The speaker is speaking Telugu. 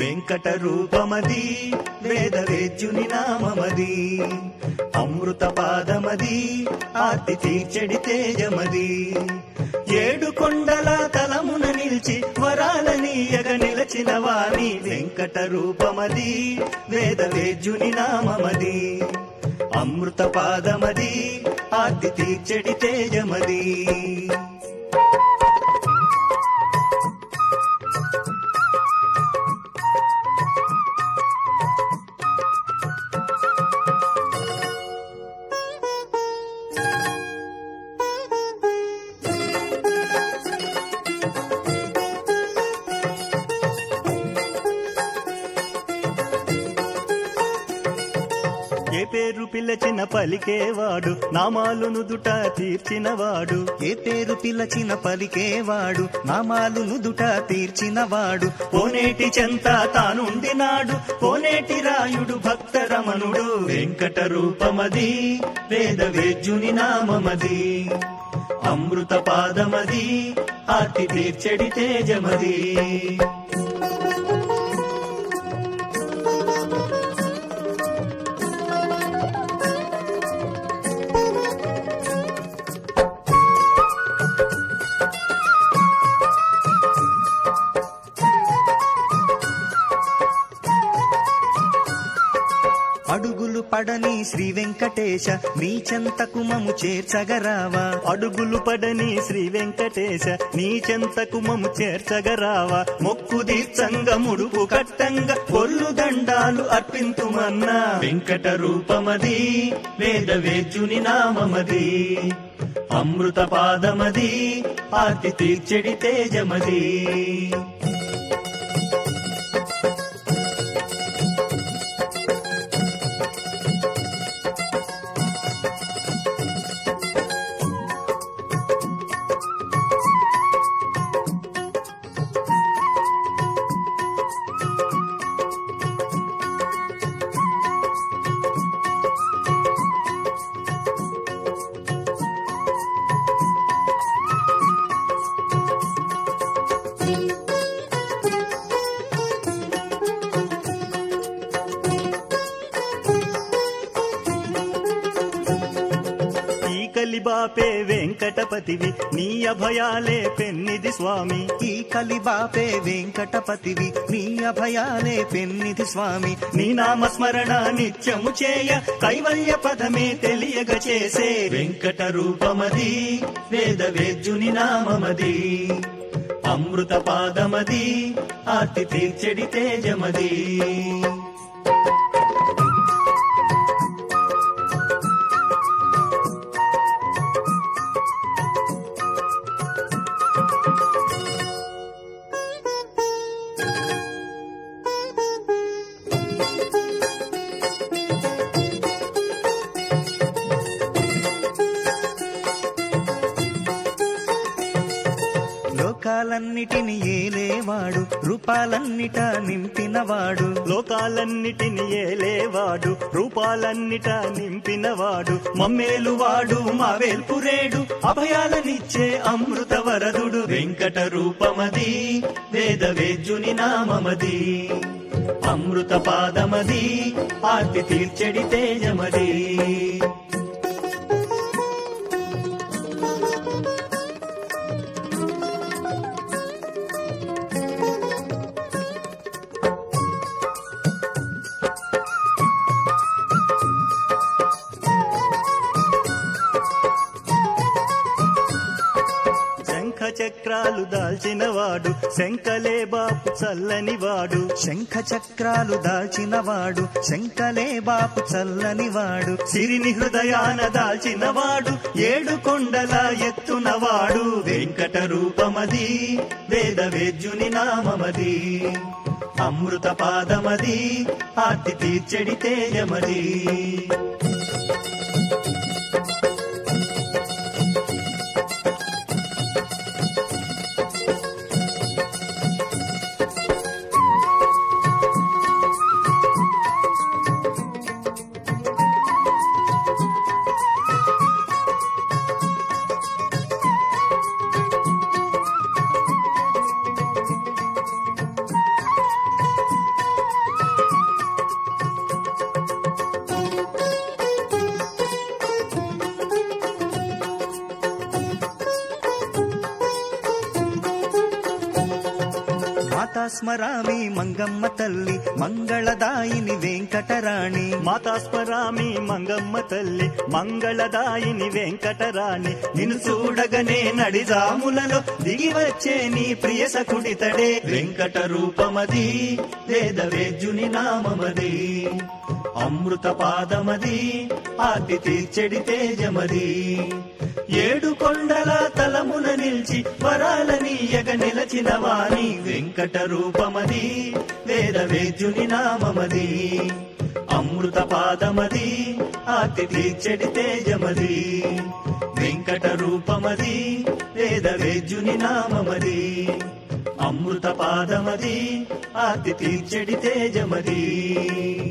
వెంకట రూపమది వేద వేద్యుని నామమది అమృత పాదమది ఆర్తి తీర్చడి తేజమది ఏడు కొండల తలమున నిలిచి వరాలనీయగ నిలచిన వాణి వెంకట రూపమది వేద వేద్యుని నామమది అమృత పాదమది ఆర్తి తీర్చడి తేజమది ఏ పేరు పిలచిన పలికేవాడు నామాలు నుదుట తీర్చినవాడు ఏ పేరు పిలచిన పలికేవాడు నామాలు నుదుట తీర్చినవాడు కోనేటి చెంత తానుండినాడు కోనేటి రాయుడు భక్త రమణుడు వెంకట రూపమది వేద వేద్యుని నామమది అమృత పాదమది ఆర్తి తీర్చడి తేజమది అడుగులు పడని శ్రీ వెంకటేశ నీ చెంతకు మము చేర్చగరావా అడుగులు పడని శ్రీ వెంకటేశ నీ చెంతకు మము చేర్చగరావా మొక్కు దీర్చంగ ముడుపు కట్టంగ కొల్లు దండాలు అర్పింతుమన్నా వెంకట రూపమది వేద వేద్యుని నామమది అమృత పాదమది ఆర్తి తీర్చెడి తేజమది ఈ కలిబాపే వెంకటపతివి నీ అభయాలే పెన్నిది స్వామి ఈ కలిబాపే వెంకటపతివి నీ అభయాలే పెన్నిధి స్వామి నీ నామస్మరణ నిత్యము చేయ కైవల్య పదమే తెలియగ చేసే వెంకట రూపమది వేద వేద్యుని నామమది అమృత పాదమది ఆర్తి తీర్చెడి తేజమది లోకాలన్నిటిని ఏలేవాడు రూపాలన్నిట నింపినవాడు లోకాలన్నిటిని ఏలేవాడు రూపాలన్నిట నింపినవాడు మమ్మేలువాడు మా వేల్పురేడు అభయాలనిచ్చే అమృత వరదుడు వెంకట రూపమది వేద వేద్యుని నామమది అమృత పాదమది ఆర్తి తీర్చెడి తేజమది శంఖ చక్రాలు దాల్చినవాడు శంకలే బాపు చల్లని వాడు శంఖ చక్రాలు దాల్చినవాడు శంకలే బాపు చల్లనివాడు సిరిని హృదయాన దాల్చినవాడు ఏడు కొండల ఎత్తునవాడు వెంకట రూపమది వేద వేద్యుని నామమది అమృత పాదమది ఆర్తి తీర్చెడి తేజమది మాతాస్మరామి మంగమ్మ తల్లి మంగళదాయిని వెంకటరాణి మాతాస్మరామి మంగమ్మ తల్లి మంగళదాయిని వెంకటరాణి నిన్ను చూడగనే నడిజాములలో దిగి వచ్చే నీ ప్రియ సకుడితడే వెంకట రూపమది వేద వేద్యుని నామమది అమృత పాదమది ఆది తీర్చెడి తేజమది ఏడు కొండల తలమున నిలిచి వరాలనీయగ నిలచిన వాణి వెంకట రూపమది వేద వేద్యుని నామమది అమృత పాదమది ఆతి తీర్చెడి తేజమది వెంకట రూపమది వేద వేద్యుని నామమది అమృత పాదమది ఆతి తీర్చెడి తేజమది